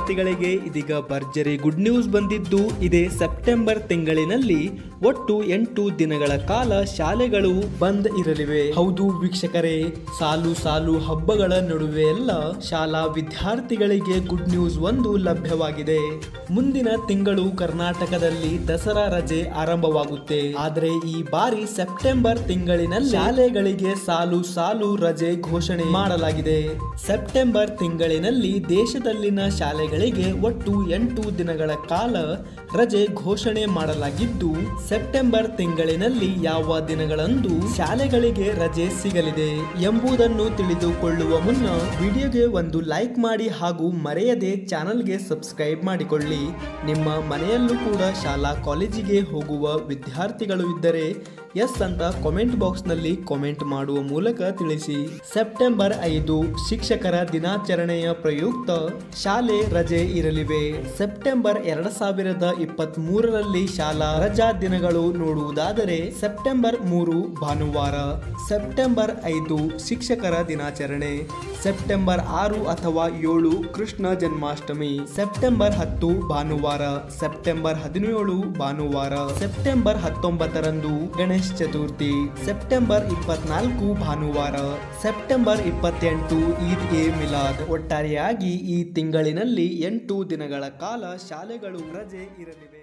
ವಿದ್ಯಾರ್ಥಿಗಳಿಗೆ ಇದೀಗ ಭರ್ಜರಿ ಗುಡ್ ನ್ಯೂಸ್ ಬಂದಿದ್ದು ಇದೇ ಸೆಪ್ಟೆಂಬರ್ ತಿಂಗಳಿನಲ್ಲಿ ಒಟ್ಟು ಎಂಟು ದಿನಗಳ ಕಾಲ ಶಾಲೆಗಳು ಬಂದ್ ಇರಲಿವೆ ಹೌದು ವೀಕ್ಷಕರೇ ಸಾಲು ಸಾಲು ಹಬ್ಬಗಳ ನಡುವೆ ಎಲ್ಲ ಶಾಲಾ ವಿದ್ಯಾರ್ಥಿಗಳಿಗೆ ಗುಡ್ ನ್ಯೂಸ್ ಒಂದು ಲಭ್ಯವಾಗಿದೆ ಮುಂದಿನ ತಿಂಗಳು ಕರ್ನಾಟಕದಲ್ಲಿ ದಸರಾ ರಜೆ ಆರಂಭವಾಗುತ್ತೆ ಆದರೆ ಈ ಬಾರಿ ಸೆಪ್ಟೆಂಬರ್ ತಿಂಗಳಿನಲ್ಲಿ ಶಾಲೆಗಳಿಗೆ ಸಾಲು ಸಾಲು ರಜೆ ಘೋಷಣೆ ಮಾಡಲಾಗಿದೆ ಸೆಪ್ಟೆಂಬರ್ ತಿಂಗಳಿನಲ್ಲಿ ದೇಶದಲ್ಲಿನ ಶಾಲೆಗಳಿಗೆ ಒಟ್ಟು ಎಂಟು ದಿನಗಳ ಕಾಲ ರಜೆ ಘೋಷಣೆ ಮಾಡಲಾಗಿದ್ದು ಸೆಪ್ಟೆಂಬರ್ ತಿಂಗಳಿನಲ್ಲಿ ಯಾವ ದಿನಗಳಂದು ಶಾಲೆಗಳಿಗೆ ರಜೆ ಸಿಗಲಿದೆ ಎಂಬುದನ್ನು ತಿಳಿದುಕೊಳ್ಳುವ ಮುನ್ನ ವಿಡಿಯೋಗೆ ಒಂದು ಲೈಕ್ ಮಾಡಿ ಹಾಗೂ ಮರೆಯದೆ ಚಾನಲ್ಗೆ ಸಬ್ಸ್ಕ್ರೈಬ್ ಮಾಡಿಕೊಳ್ಳಿ ನಿಮ್ಮ ಮನೆಯಲ್ಲೂ ಕೂಡ ಶಾಲಾ ಕಾಲೇಜಿಗೆ ಹೋಗುವ ವಿದ್ಯಾರ್ಥಿಗಳು ಇದ್ದರೆ ಎಸ್ ಅಂತ ಕಾಮೆಂಟ್ ಬಾಕ್ಸ್ನಲ್ಲಿ ಕಾಮೆಂಟ್ ಮಾಡುವ ಮೂಲಕ ತಿಳಿಸಿ ಸೆಪ್ಟೆಂಬರ್ ಐದು ಶಿಕ್ಷಕರ ದಿನಾಚರಣೆಯ ಪ್ರಯುಕ್ತ ಶಾಲೆ ರಜೆ ಇರಲಿವೆ ಸೆಪ್ಟೆಂಬರ್ ಎರಡ್ ಸಾವಿರದ ಇಪ್ಪತ್ತ್ ಮೂರರಲ್ಲಿ ಶಾಲಾ ರಜಾ ದಿನಗಳು ನೋಡುವುದಾದರೆ ಸೆಪ್ಟೆಂಬರ್ ಮೂರು ಭಾನುವಾರ ಸೆಪ್ಟೆಂಬರ್ ಐದು ಶಿಕ್ಷಕರ ದಿನಾಚರಣೆ ಸೆಪ್ಟೆಂಬರ್ ಆರು ಅಥವಾ ಏಳು ಕೃಷ್ಣ ಜನ್ಮಾಷ್ಟಮಿ ಸೆಪ್ಟೆಂಬರ್ ಹತ್ತು ಭಾನುವಾರ ಸೆಪ್ಟೆಂಬರ್ ಹದಿನೇಳು ಭಾನುವಾರ ಸೆಪ್ಟೆಂಬರ್ ಹತ್ತೊಂಬತ್ತರಂದು ಗಣೇಶ್ ಚತುರ್ಥಿ ಸೆಪ್ಟೆಂಬರ್ ಇಪ್ಪತ್ನಾಲ್ಕು ಭಾನುವಾರ ಸೆಪ್ಟೆಂಬರ್ ಇಪ್ಪತ್ತೆಂಟು ಈದ್ ಎ ಮಿಲಾದ್ ಒಟ್ಟಾರೆಯಾಗಿ ಈ ತಿಂಗಳಿನಲ್ಲಿ ಎಂಟು ದಿನಗಳ ಕಾಲ ಶಾಲೆಗಳು ರಜೆ ಇರಲಿವೆ